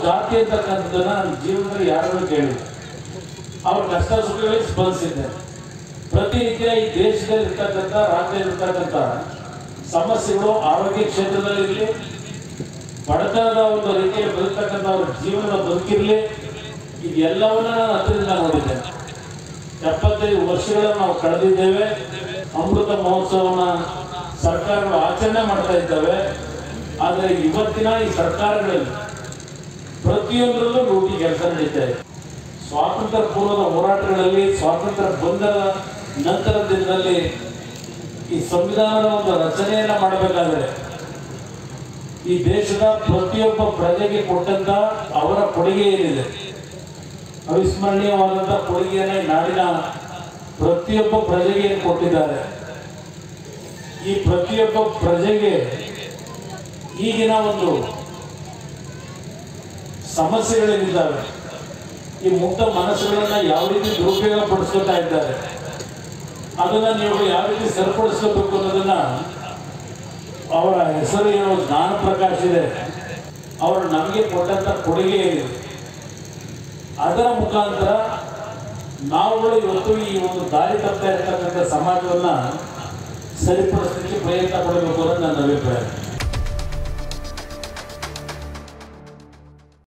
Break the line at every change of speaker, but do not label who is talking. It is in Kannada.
ಜಾತಿ ಅಂತಕ್ಕಂಥದ್ದನ್ನ ನನ್ನ ಜೀವನದಲ್ಲಿ ಯಾರನ್ನೂ ಕೇಳಿಲ್ಲ ಅವ್ರ ಕಷ್ಟ ಸುಖಗಳಿಗೆ ಸ್ಪಂದಿಸಿದ್ದೆ ಪ್ರತಿನಿತ್ಯ ಈ ದೇಶದಲ್ಲಿ ಇರ್ತಕ್ಕಂಥ ರಾಜ್ಯದಲ್ಲಿ ಇರ್ತಕ್ಕಂಥ ಸಮಸ್ಯೆಗಳು ಆರೋಗ್ಯ ಕ್ಷೇತ್ರದಲ್ಲಿರಲಿ ಬಡತನದ ಒಂದು ರೀತಿಯಲ್ಲಿ ಬದುಕ್ತಕ್ಕಂಥ ಅವ್ರ ಜೀವನದ ಬದುಕಿರಲಿ ಇದೆಲ್ಲವನ್ನ ನಾನು ಹತ್ತಿರದಿಂದ ನೋಡಿದ್ದೇನೆ ಎಪ್ಪತ್ತೈದು ವರ್ಷಗಳನ್ನು ನಾವು ಕಳೆದಿದ್ದೇವೆ ಅಮೃತ ಮಹೋತ್ಸವನ ಸರ್ಕಾರಗಳು ಆಚರಣೆ ಮಾಡ್ತಾ ಇದ್ದಾವೆ ಆದರೆ ಇವತ್ತಿನ ಈ ಸರ್ಕಾರಗಳಲ್ಲಿ ಪ್ರತಿಯೊಂದರಲ್ಲೂ ಲೂಟಿ ಕೆಲಸ ನಡೀತಾ ಇದೆ ಸ್ವಾತಂತ್ರ್ಯ ಪೂರ್ವದ ಹೋರಾಟಗಳಲ್ಲಿ ಸ್ವಾತಂತ್ರ್ಯ ಬಂದ ನಂತರದ ದಿನದಲ್ಲಿ ಈ ಸಂವಿಧಾನದ ಒಂದು ರಚನೆಯನ್ನ ಮಾಡಬೇಕಾದ್ರೆ ಈ ದೇಶದ ಪ್ರತಿಯೊಬ್ಬ ಪ್ರಜೆಗೆ ಕೊಟ್ಟಂತ ಅವರ ಕೊಡುಗೆ ಏನಿದೆ ಅವಿಸ್ಮರಣೀಯವಾದಂಥ ಕೊಡುಗೆಯನ್ನ ಈ ನಾಡಿನ ಪ್ರತಿಯೊಬ್ಬ ಪ್ರಜೆಗೆ ಏನು ಕೊಟ್ಟಿದ್ದಾರೆ ಈ ಪ್ರತಿಯೊಬ್ಬ ಪ್ರಜೆಗೆ ಈಗಿನ ಒಂದು ಸಮಸ್ಯೆಗಳೇನಿದ್ದಾವೆ ಈ ಮುಕ್ತ ಮನಸ್ಸುಗಳನ್ನ ಯಾವ ರೀತಿ ದುರುಪಯೋಗ ಪಡಿಸ್ಕೊತಾ ಇದ್ದಾರೆ ಅದನ್ನ ನೀವು ಯಾವ ರೀತಿ ಸರಿಪಡಿಸ್ಕೋಬೇಕು ಅನ್ನೋದನ್ನ ಅವರ ಹೆಸರು ಏನು ಜ್ಞಾನ ಪ್ರಕಾಶ್ ಇದೆ ಅವರು ನಮಗೆ ಕೊಟ್ಟಂತ ಕೊಡುಗೆ ಏನಿದೆ ಅದರ ಮುಖಾಂತರ ನಾವುಗಳು ಇವತ್ತು ಈ ಒಂದು ದಾರಿ ತಪ್ತಾ ಇರ್ತಕ್ಕಂಥ ಸಮಾಜವನ್ನ ಸರಿಪಡಿಸಲಿಕ್ಕೆ ಪ್ರಯತ್ನ ಪಡಬೇಕು ಅನ್ನೋದು ನನ್ನ ಅಭಿಪ್ರಾಯ